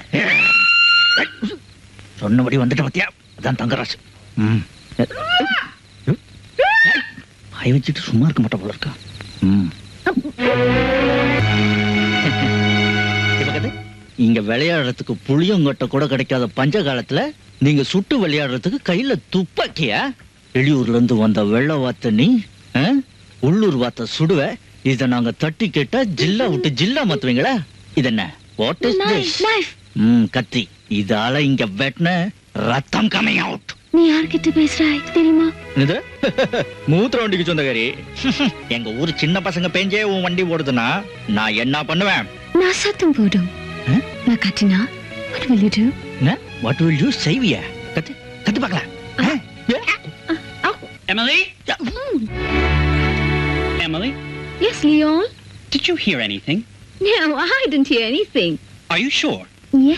சொன்னபடி வந்துட்டு பாத்தியா அதான் தங்கராசு ம் வாய் வச்சுட்டு சும்மா இருக்க மாட்டா போல இருக்கா ம் இப்ப கதை, இங்க விளையாடுறதுக்கு புளியங்கொட்டை கூட கிடைக்காத பஞ்ச காலத்துல நீங்க சுட்டு விளையாடுறதுக்கு கையில துப்பாக்கியா வெளியூர்ல இருந்து வந்த வெள்ள வாத்த நீ ஆ? உள்ளூர் வாத்த சுடுவ இத நாங்க தட்டி கேட்டா ஜில்லா விட்டு ஜில்லா மாத்துவீங்களா இது என்ன what is knife this knife ம் கத்தி இதால இங்க வெட்டின ரத்தம் கம்மிங் அவுட் நீ யார்கிட்ட பேசுறாய் தெரியுமா இது மூத்திர வண்டிக்கு சொந்தக்காரி எங்க ஊர் சின்ன பசங்க பெஞ்சே உன் வண்டி ஓடுதுன்னா நான் என்ன பண்ணுவேன் நான் சத்தம் போடும் ஆ? நான் கட்டினா what will you do what will you செய்விய கத்து கத்து பார்க்கலாம் ஆ? ஏ? Emily? Emily, yes Leon did you hear anything? no I didn't hear anything Are you sure? yes